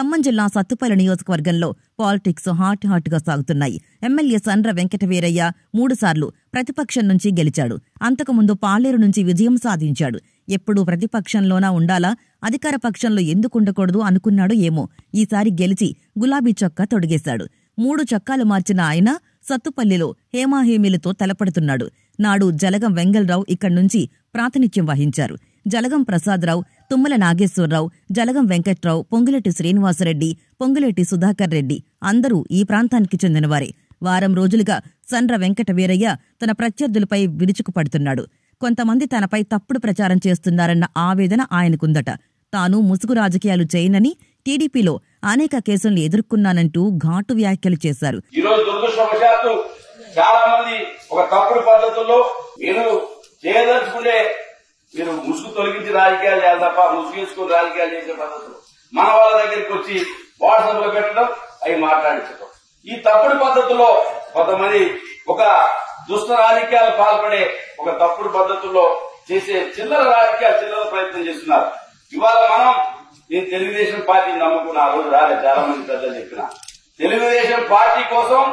ఖమ్మం జిల్లా సత్తుపల్లి నియోజకవర్గంలో politics hot hot గా సాగుతున్నాయి ఎమ్మెల్యే సండ్ర వెంకటవీరయ్య మూడుసార్లు ప్రతిపక్షం నుంచి గెలిచాడు అంతకుముందు పాలేరు నుంచి విజయం సాధించాడు ఎప్పుడూ ప్రతిపక్షంలోనా ఉండాలా అధికార పక్షంలో ఎందుకు ఉండకూడదు అనుకున్నాడో ఏమో ఈసారి గెలిచి గులాబీ చొక్కా తొడిగేశాడు మూడు చొక్కాలు మార్చిన ఆయన సత్తుపల్లిలో హేమాహేమీలతో తలపడుతున్నాడు నాడు జలగం వెంగళరావు ఇక్కడి నుంచి ప్రాతినిధ్యం వహించారు జలగం ప్రసాదరావు తుమ్మల నాగేశ్వరరావు జలగం వెంకట్రావు పొంగులెట్టి శ్రీనివాసరెడ్డి పొంగులెట్టి సుధాకర్ రెడ్డి అందరూ ఈ ప్రాంతానికి చెందినవారే వారం రోజులుగా సండ్ర వెంకట వీరయ్య తన ప్రత్యర్థులపై విరుచుకుపడుతున్నాడు కొంతమంది తనపై తప్పుడు ప్రచారం చేస్తున్నారన్న ఆవేదన ఆయనకుందట తాను ముసుగు రాజకీయాలు చేయనని టీడీపీలో అనేక కేసులను ఎదుర్కొన్నానంటూ ఘాటు వ్యాఖ్యలు చేశారు ఈ రోజు దురదృష్టవశాత్తు చాలా మంది ఒక తప్పుడు పద్ధతుల్లో మీరు చేయదలుచుకుంటే మీరు ముసుగు తొలగించి రాజకీయాలు చేయాలి తప్ప ముసుగు వేసుకుని రాజకీయాలు చేసే పద్ధతులు మన వాళ్ళ దగ్గరికి వచ్చి వాట్సాప్ లో పెట్టడం అవి మాట్లాడించడం ఈ తప్పుడు పద్ధతుల్లో కొంతమంది ఒక దుష్ట రాజకీయాలు పాల్పడే ఒక తప్పుడు పద్ధతుల్లో చేసే చిల్లర రాజకీయాలు చిల్లర ప్రయత్నం చేస్తున్నారు ఇవాళ మనం నేను తెలుగుదేశం పార్టీని నమ్ముకున్నా ఆ రోజు రాలేదు చాలా మంది పెద్దలు చెప్పిన తెలుగుదేశం పార్టీ కోసం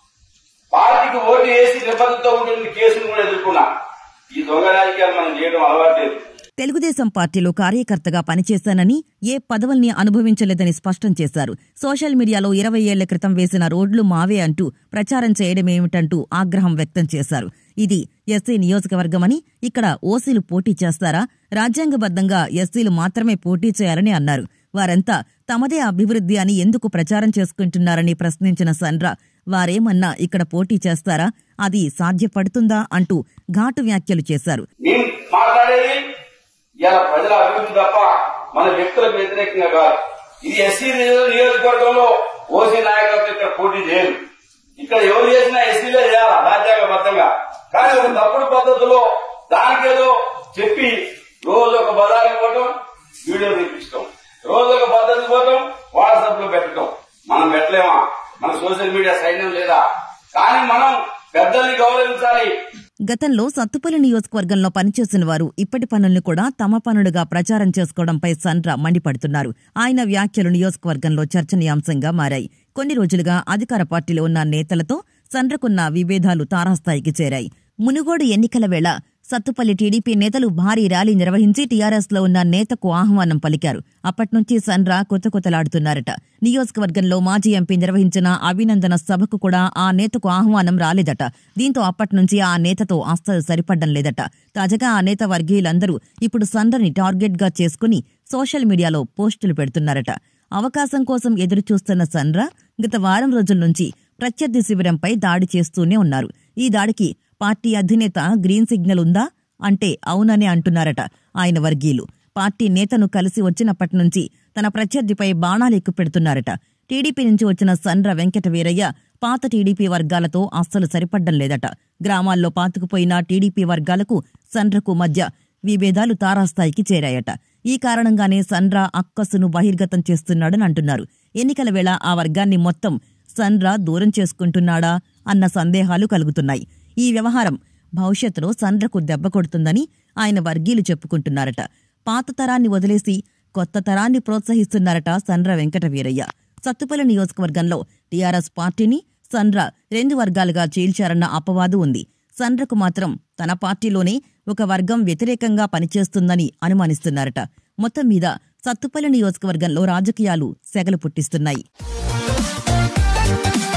పార్టీకి ఓటు వేసి నిబద్ధతతో ఉండే కేసును కూడా ఎదుర్కొన్నా ఈ దొంగ రాజకీయాలు మనం చేయడం అలవాట్లేదు తెలుగుదేశం పార్టీలో కార్యకర్తగా పనిచేశానని ఏ పదవుల్ని అనుభవించలేదని స్పష్టం చేశారు సోషల్ మీడియాలో ఇరవై ఏళ్ల క్రితం వేసిన రోడ్లు మావే అంటూ ప్రచారం చేయడమేమిటంటూ ఆగ్రహం వ్యక్తం చేశారు ఇది ఎస్సీ నియోజకవర్గమని ఇక్కడ ఓసీలు పోటీ చేస్తారా రాజ్యాంగబద్దంగా ఎస్సీలు మాత్రమే పోటీ చేయాలని అన్నారు వారంతా తమదే అభివృద్ధి అని ఎందుకు ప్రచారం చేసుకుంటున్నారని ప్రశ్నించిన సండ్ర వారేమన్నా ఇక్కడ పోటీ చేస్తారా అది సాధ్యపడుతుందా అంటూ ఘాటు వ్యాఖ్యలు చేశారు మేము మాట్లాడేది ఇలా ప్రజల అభివృద్ధి తప్ప మన వ్యక్తులకు వ్యతిరేకంగా కాదు ఇది ఎస్సీ నియోజకవర్గంలో ఓసీ నాయకత్వం ఇక్కడ పోటీ చేయరు ఇక్కడ ఎవరు చేసినా ఎస్సీలే చేయాలి రాజ్యాంగబద్ధంగా కానీ ఒక తప్పుడు పద్ధతిలో దానికేదో చెప్పి రోజు ఒక బజార్కి పోవటం వీడియో తీపించడం రోజు ఒక పద్ధతి పోవటం వాట్సాప్ లో పెట్టడం మనం పెట్టలేమా మన సోషల్ మీడియా సైన్యం లేదా కానీ మనం పెద్దల్ని గౌరవించాలి గతంలో సత్తుపల్లి నియోజకవర్గంలో పనిచేసిన వారు ఇప్పటి పనుల్ని కూడా తమ పనులుగా ప్రచారం చేసుకోవడంపై సండ్ర మండిపడుతున్నారు ఆయన వ్యాఖ్యలు నియోజకవర్గంలో చర్చనీయాంశంగా మారాయి కొన్ని రోజులుగా అధికార పార్టీలో ఉన్న నేతలతో సండ్రకున్న విభేదాలు తారాస్థాయికి చేరాయి మునుగోడు ఎన్నికల వేళ సత్తుపల్లి టీడీపీ నేతలు భారీ ర్యాలీ నిర్వహించి టీఆర్ఎస్ లో ఉన్న నేతకు ఆహ్వానం పలికారు అప్పట్నుంచి సండ్ర కొత్త కొత్తలాడుతున్నారట నియోజకవర్గంలో మాజీ ఎంపీ నిర్వహించిన అభినందన సభకు కూడా ఆ నేతకు ఆహ్వానం రాలేదట దీంతో అప్పట్నుంచి ఆ నేతతో అస్సలు సరిపడ్డం లేదట తాజాగా ఆ నేత వర్గీయులందరూ ఇప్పుడు సండ్రని టార్గెట్ గా చేసుకుని సోషల్ మీడియాలో పోస్టులు పెడుతున్నారట అవకాశం కోసం ఎదురుచూస్తున్న సండ్ర గత వారం రోజుల నుంచి ప్రత్యర్థి శిబిరంపై దాడి చేస్తూనే ఉన్నారు ఈ దాడికి పార్టీ అధినేత గ్రీన్ సిగ్నల్ ఉందా అంటే అవునని అంటున్నారట ఆయన వర్గీయులు పార్టీ నేతను కలిసి వచ్చినప్పటి నుంచి తన ప్రత్యర్థిపై బాణాలు ఎక్కుపెడుతున్నారట టీడీపీ నుంచి వచ్చిన సండ్ర వెంకట వీరయ్య పాత టీడీపీ వర్గాలతో అస్సలు సరిపడ్డం లేదట గ్రామాల్లో పాతుకుపోయిన టీడీపీ వర్గాలకు సండ్రకు మధ్య విభేదాలు తారాస్థాయికి చేరాయట ఈ కారణంగానే సండ్ర అక్కసును బహిర్గతం చేస్తున్నాడని అంటున్నారు ఎన్నికల వేళ ఆ వర్గాన్ని మొత్తం సండ్ర దూరం చేసుకుంటున్నాడా అన్న సందేహాలు కలుగుతున్నాయి ఈ వ్యవహారం భవిష్యత్తులో సండ్రకు దెబ్బ కొడుతుందని ఆయన వర్గీయులు చెప్పుకుంటున్నారట పాత తరాన్ని వదిలేసి కొత్త తరాన్ని ప్రోత్సహిస్తున్నారట సండ్ర వెంకట వీరయ్య సత్తుపల్లి నియోజకవర్గంలో టీఆర్ఎస్ పార్టీని సండ్ర రెండు వర్గాలుగా చీల్చారన్న అపవాదు ఉంది సండ్రకు మాత్రం తన పార్టీలోనే ఒక వర్గం వ్యతిరేకంగా పనిచేస్తుందని అనుమానిస్తున్నారట మొత్తం మీద సత్తుపల్లి నియోజకవర్గంలో రాజకీయాలు సెగలు పుట్టిస్తున్నాయి